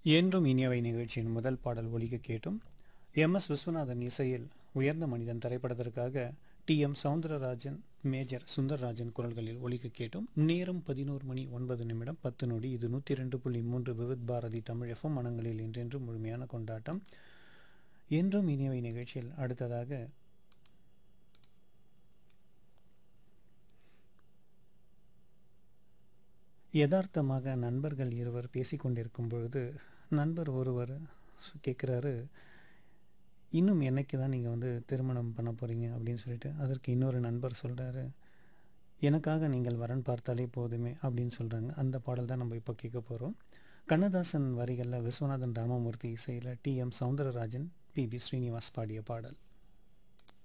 என்றும் இனியவை நிகழ்ச்சியின் முதல் பாடல் ஒலிக்க கேட்டும் எம் எஸ் விஸ்வநாதன் இசையில் உயர்ந்த மனிதன் திரைப்படத்திற்காக T M Soundararajan major Sundararajan குரல்களில் ஒலிக்க கேட்டும் நேரம் பதினோரு மணி ஒன்பது நிமிடம் பத்து நொடி இது நூற்றி ரெண்டு புள்ளி மூன்று விவித் பாரதி தமிழ் எஃப்எம் மனங்களில் என்றென்றும் முழுமையான கொண்டாட்டம் என்றும் இனியவை நிகழ்ச்சியில் அடுத்ததாக யதார்த்தமாக நண்பர்கள் இருவர் பேசிக்கொண்டிருக்கும் பொழுது நண்பர் ஒருவர் சு- கேட்குறாரு இன்னும் என்னைக்கு தான் நீங்கள் வந்து திருமணம் பண்ண போகிறீங்க அப்படின்னு சொல்லிட்டு அதற்கு இன்னொரு நண்பர் சொல்கிறாரு எனக்காக நீங்கள் வரன் பார்த்தாலே போதுமே அப்படின்னு சொல்கிறாங்க அந்த பாடல் தான் நம்ம இப்போ கேட்க போகிறோம் கண்ணதாசன் வரிகளில் விஸ்வநாதன் ராமமூர்த்தி இசையில் T M Soundararajan P B Srinivas பாடிய பாடல்